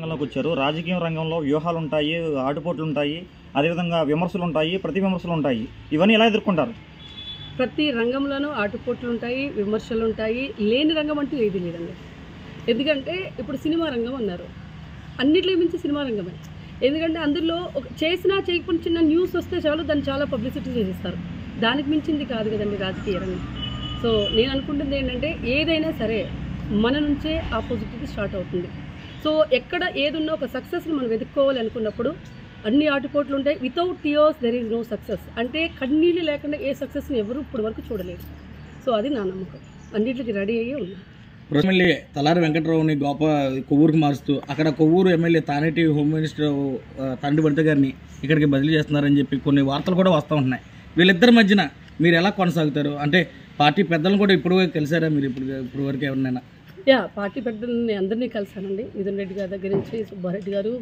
రంగంలోకి వచ్చారు రాజకీయ రంగంలో వ్యూహాలు ఉంటాయి ఆటుపోట్లు ఉంటాయి అదేవిధంగా విమర్శలు ఉంటాయి ప్రతి విమర్శలు ఉంటాయి ఇవన్నీ ఎలా ఎదుర్కొంటారు ప్రతి రంగంలోనూ ఆటుపోట్లు ఉంటాయి విమర్శలు ఉంటాయి లేని రంగం అంటూ ఏది లేదండి ఎందుకంటే ఇప్పుడు సినిమా రంగం అన్నారు అన్నిట్లో మించి సినిమా రంగమే ఎందుకంటే అందులో ఒక చేసినా చేయకుండా చిన్న న్యూస్ వస్తే చాలు దాన్ని చాలా పబ్లిసిటీ చేసేస్తారు దానికి మించింది కాదు కదండి రాజకీయ రంగం సో నేను అనుకుంటుంది ఏంటంటే ఏదైనా సరే మన నుంచే ఆ పాజిటివిటీ స్టార్ట్ అవుతుంది సో ఎక్కడ ఏదున్నా ఒక సక్సెస్ని మనం వెతుక్కోవాలి అనుకున్నప్పుడు అన్ని ఆటుపోట్లు ఉంటాయి without tears there is no success అంటే కన్నీళ్ళు లేకుండా ఏ సక్సెస్ని ఎవరు ఇప్పటి వరకు చూడలేదు సో అది నా నమ్మకం అన్నిటికి రెడీ అయ్యే ఉన్నా ఎమ్మెల్యే తలారి వెంకట్రావుని గోప కొవ్వూరుకి మారుస్తూ అక్కడ Kovvur MLA Taneti home minister ఆ, తండ్రి భర్త గారిని ఇక్కడికి బదిలీ చేస్తున్నారని చెప్పి కొన్ని వార్తలు కూడా వస్తూ ఉంటున్నాయి వీళ్ళిద్దరి మధ్యన మీరు ఎలా కొనసాగుతారు అంటే పార్టీ పెద్దలను కూడా ఇప్పుడు కలిసారా మీరు ఇప్పుడు ఇప్పుడు వరకు ఎవరినైనా యా పార్టీ పెద్దల్ని అందరినీ కలిశానండి మిథున్ రెడ్డి గారి దగ్గర నుంచి సుబ్బారెడ్డి గారు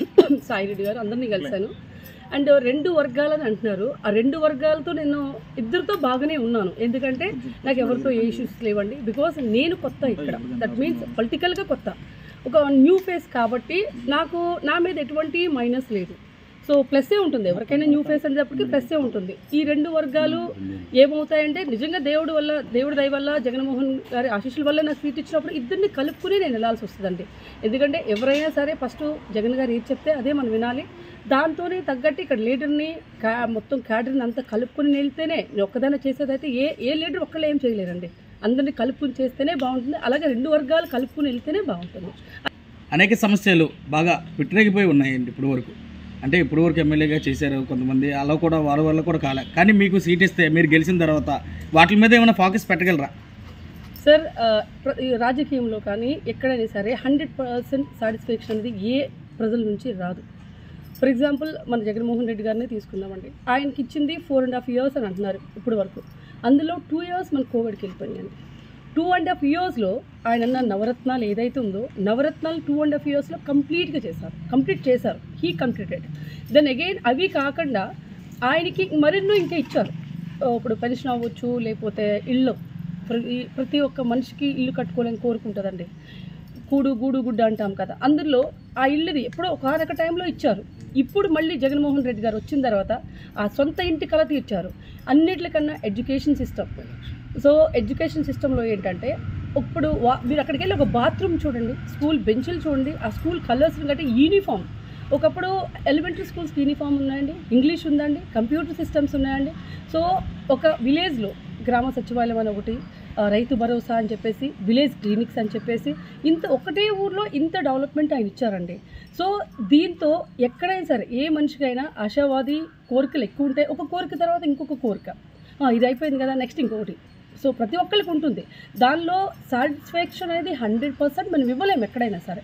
సాయి రెడ్డి గారు అందరినీ కలిశాను అండ్ రెండు వర్గాలని అంటున్నారు ఆ రెండు వర్గాలతో నేను ఇద్దరితో బాగానే ఉన్నాను ఎందుకంటే నాకు ఎవరితో ఏ ఇష్యూస్ లేవండి బికాస్ నేను కొత్త ఇక్కడ దట్ మీన్స్ పొలిటికల్గా కొత్త ఒక న్యూ ఫేస్ కాబట్టి నాకు నా మీద ఎటువంటి మైనస్ లేదు సో ప్లస్సే ఉంటుంది ఎవరికైనా న్యూ ఫేస్ అనేటప్పటికి ప్లస్సే ఉంటుంది ఈ రెండు వర్గాలు ఏమవుతాయంటే నిజంగా దేవుడి వల్ల దేవుడి దయ వల్ల జగన్మోహన్ గారి ఆశీస్సుల వల్ల నాకు సీట్ ఇచ్చినప్పుడు ఇద్దరిని కలుపుకుని నేను వెళ్ళాల్సి వస్తుందండి ఎందుకంటే ఎవరైనా సరే ఫస్ట్ జగన్ గారు ఏది చెప్తే అదే మనం వినాలి దాంతోనే తగ్గట్టు ఇక్కడ లీడర్ని కా మొత్తం క్యాడర్ని అంతా కలుపుకుని వెళ్తేనే నేను ఒక్కదాన్ని చేసేదైతే ఏ ఏ లీడర్ ఒక్కళ్ళు ఏం చేయలేరండి అందరినీ కలుపుకుని చేస్తేనే బాగుంటుంది అలాగే రెండు వర్గాలు కలుపుకుని వెళ్తేనే బాగుంటుంది అనేక సమస్యలు బాగా పెట్టిరేగిపోయి ఉన్నాయండి ఇప్పుడు వరకు అంటే ఇప్పుడు వరకు ఎమ్మెల్యేగా చేశారు కొంతమంది అలా కూడా వారి వల్ల కూడా కాలే కానీ మీకు సీట్ ఇస్తే మీరు గెలిచిన తర్వాత వాటి మీద ఏమైనా ఫోకస్ పెట్టగలరా సార్ ఆ, ప్ర- ఈ రాజకీయంలో కానీ ఎక్కడైనా సరే హండ్రెడ్ పర్సెంట్ సాటిస్ఫాక్షన్ అనేది ఏ ప్రజల నుంచి రాదు ఫర్ ఎగ్జాంపుల్ మన జగన్మోహన్ రెడ్డి గారిని తీసుకుందామండి ఆయనకి ఇచ్చింది ఫోర్ అండ్ హాఫ్ ఇయర్స్ అని అంటున్నారు ఇప్పుడు వరకు అందులో టూ ఇయర్స్ మన కోవిడ్కి వెళ్ళిపోయాయండి టూ అండ్ హాఫ్ ఇయర్స్లో ఆయన అన్న నవరత్నాలు ఏదైతే ఉందో నవరత్నాలు టూ అండ్ హాఫ్ ఇయర్స్లో కంప్లీట్గా చేశారు కంప్లీట్ చేశారు హీ కంప్లీటెడ్ దెన్ అగైన్ అవి కాకుండా ఆయనకి మరెన్నో ఇంకా ఇచ్చారు ఆ, ఇప్పుడు పెన్షన్ అవ్వచ్చు లేకపోతే ఇల్లు ప్రతి ప్రతి ఒక్క మనిషికి ఇల్లు కట్టుకోవాలని కోరుకుంటుందండి కూడు గూడు గుడ్డ అంటాం కదా అందులో ఆ ఇల్లుది ఎప్పుడో ఒకనొక టైంలో ఇచ్చారు ఇప్పుడు మళ్ళీ జగన్మోహన్ రెడ్డి గారు వచ్చిన తర్వాత ఆ సొంత ఇంటి కల తీర్చారు అన్నిటికన్నా ఎడ్యుకేషన్ సిస్టమ్ సో ఎడ్యుకేషన్ సిస్టంలో ఏంటంటే ఇప్పుడు వా- మీరు అక్కడికి వెళ్ళి ఒక బాత్రూమ్ చూడండి స్కూల్ బెంచ్లు చూడండి ఆ స్కూల్ కలర్స్ కంటే యూనిఫామ్ ఒకప్పుడు ఎలిమెంటరీ స్కూల్స్కి యూనిఫామ్ ఉన్నాయండి ఇంగ్లీష్ ఉందండి కంప్యూటర్ సిస్టమ్స్ ఉన్నాయండి సో ఒక విలేజ్లో గ్రామ సచివాలయం అని ఒకటి ఆ, రైతు భరోసా అని చెప్పేసి విలేజ్ క్లినిక్స్ అని చెప్పేసి ఇంత ఒకటే ఊర్లో ఇంత డెవలప్మెంట్ ఆయన ఇచ్చారండి సో దీంతో ఎక్కడైనా సరే ఏ మనిషికైనా ఆశావాది కోరికలు ఎక్కువ ఉంటాయి ఒక కోరిక తర్వాత ఇంకొక కోరిక ఆ, ఇది అయిపోయింది కదా నెక్స్ట్ ఇంకొకటి సో ప్రతి ఒక్కరికి ఉంటుంది దానిలో సాటిస్ఫాక్షన్ అనేది హండ్రెడ్ పర్సెంట్ మనం ఇవ్వలేము ఎక్కడైనా సరే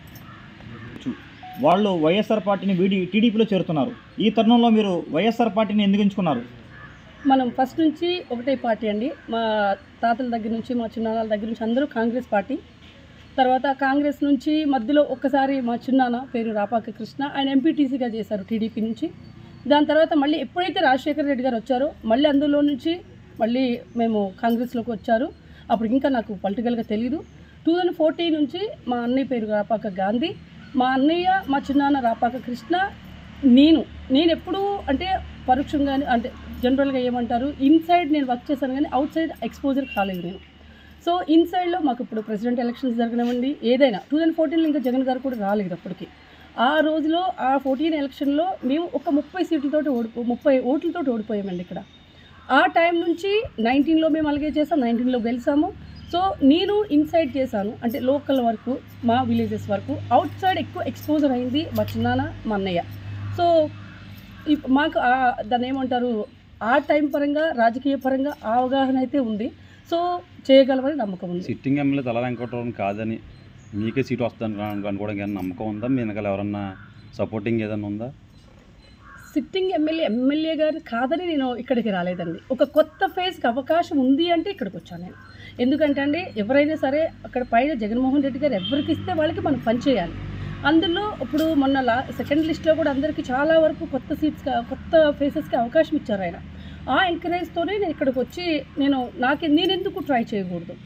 వాళ్ళు వైఎస్ఆర్ పార్టీని వీడి టీడీపీలో చేరుతున్నారు ఈ తరుణంలో మీరు వైఎస్ఆర్ పార్టీని ఎందుకు ఎంచుకున్నారు మనం ఫస్ట్ నుంచి ఒకటే పార్టీ అండి మా తాతల దగ్గర నుంచి మా చిన్నాన్నల దగ్గర నుంచి అందరూ కాంగ్రెస్ పార్టీ తర్వాత కాంగ్రెస్ నుంచి మధ్యలో ఒక్కసారి మా చిన్నాన్న పేరు రాపాక కృష్ణ ఆయన ఎంపీటీసీగా చేశారు టీడీపీ నుంచి దాని తర్వాత మళ్ళీ ఎప్పుడైతే రాజశేఖర రెడ్డి గారు వచ్చారో మళ్ళీ అందులో నుంచి మళ్ళీ మేము కాంగ్రెస్లోకి వచ్చారు అప్పుడు ఇంకా నాకు పొలిటికల్గా తెలియదు టూ థౌజండ్ ఫోర్టీన్ నుంచి మా అన్నయ్య పేరు రాపాక గాంధీ మా అన్నయ్య మా చిన్నాన్న రాపాక కృష్ణ నేను నేను ఎప్పుడూ అంటే పరోక్షంగా అంటే జనరల్గా ఏమంటారు ఇన్సైడ్ నేను వర్క్ చేశాను కానీ అవుట్ సైడ్ ఎక్స్పోజర్ కాలేదు నేను సో ఇన్సైడ్లో మాకు ఇప్పుడు ప్రెసిడెంట్ ఎలక్షన్స్ జరగనివ్వండి ఏదైనా టూ థౌజండ్ ఫోర్టీన్లో ఇంకా జగన్ గారు కూడా రాలేదు అప్పటికి ఆ రోజులో ఆ ఫోర్టీన్ ఎలక్షన్లో మేము ఒక ముప్పై సీట్లతోటి ఓడిపో ముప్పై ఓట్లతోటి ఓడిపోయామండి ఇక్కడ ఆ టైం నుంచి నైన్టీన్లో మేము అలాగే చేసాం నైన్టీన్లో గెలిచాము సో నేను ఇన్సైడ్ చేశాను అంటే లోకల్ వరకు మా విలేజెస్ వరకు అవుట్ సైడ్ ఎక్కువ ఎక్స్పోజర్ అయింది మా చిన్నాన్న మా అన్నయ్య సో ఇప్- మాకు ఆ- దాన్ని ఏమంటారు ఆ టైం పరంగా రాజకీయ పరంగా ఆ అవగాహన అయితే ఉంది సో చేయగలమని నమ్మకం ఉంది సిట్టింగ్ ఎమ్మెల్యే తల వెంకటరావు కాదని మీకే సీట్ వస్తుంది అనుకోవడం కానీ నమ్మకం ఉందా మీ వెనకాల ఎవరన్నా సపోర్టింగ్ ఏదన్నా ఉందా సిట్టింగ్ ఎమ్మెల్యే ఎమ్మెల్యే గారు కాదని నేను ఇక్కడికి రాలేదండి ఒక కొత్త ఫేజ్కి అవకాశం ఉంది అంటే ఇక్కడికి వచ్చాను నేను ఎందుకంటే అండి ఎవరైనా సరే అక్కడ పైన జగన్మోహన్ రెడ్డి గారు ఎవరికి ఇస్తే వాళ్ళకి మనం పనిచేయాలి అందులో ఇప్పుడు మొన్న లా సెకండ్ లిస్ట్లో కూడా అందరికీ చాలా వరకు కొత్త సీట్స్ కొత్త ఫేసెస్కి అవకాశం ఇచ్చారు ఆయన ఆ ఎంకరేజ్తోనే నేను ఇక్కడికి వచ్చి నేను నాకు నేను ఎందుకు ట్రై చేయకూడదు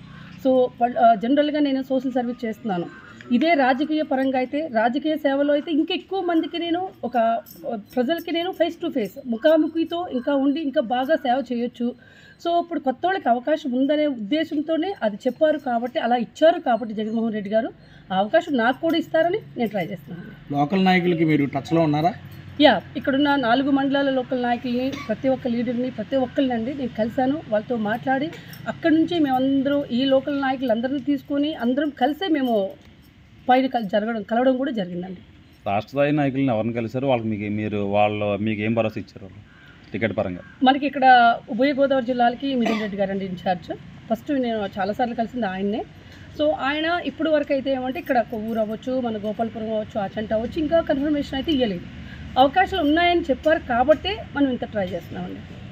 సో ప- ఆ, జనరల్గా నేను సోషల్ సర్వీస్ చేస్తున్నాను ఇదే రాజకీయ పరంగా అయితే రాజకీయ సేవలో అయితే ఇంకా ఎక్కువ మందికి నేను ఒక ఆ, ప్రజలకి నేను ఫేస్ టు ఫేస్ ముఖాముఖితో ఇంకా ఉండి ఇంకా బాగా సేవ చేయొచ్చు సో ఇప్పుడు కొత్త వాళ్ళకి అవకాశం ఉందనే ఉద్దేశంతోనే అది చెప్పారు కాబట్టి అలా ఇచ్చారు కాబట్టి జగన్మోహన్ రెడ్డి గారు ఆ అవకాశం నాకు కూడా ఇస్తారని నేను ట్రై చేస్తున్నాను లోకల్ నాయకులకి మీరు టచ్లో ఉన్నారా యా ఇక్కడున్న నాలుగు మండలాల లోకల్ నాయకుల్ని ప్రతి ఒక్క లీడర్ని ప్రతి ఒక్కరిని అండి నేను కలిశాను వాళ్ళతో మాట్లాడి అక్కడి నుంచి మేమందరం ఈ లోకల్ నాయకులందరినీ తీసుకొని అందరం కలిసే మేము పైన కల్- జరగడం కలవడం కూడా జరిగిందండి రాష్ట్ర స్థాయి నాయకులను ఎవరిని కలిసారు వాళ్ళకి మీకు మీరు వాళ్ళు మీకు ఏం భరోసా ఇచ్చారు వాళ్ళు టికెట్ పరంగా మనకి ఇక్కడ ఉభయ గోదావరి జిల్లాలకి మిథున్ రెడ్డి గారు అండి ఇన్ఛార్జ్ ఫస్ట్ నేను చాలాసార్లు కలిసింది ఆయన్నే సో ఆయన ఇప్పుడు వరకు అయితే ఏమంటే ఇక్కడ కొవ్వూరు అవ్వచ్చు మన గోపాలపురం అవ్వచ్చు ఆచంట అవ్వచ్చు ఇంకా కన్ఫర్మేషన్ అయితే ఇవ్వలేదు అవకాశాలు ఉన్నాయని చెప్పారు కాబట్టే మనం ఇంత ట్రై చేస్తున్నామండి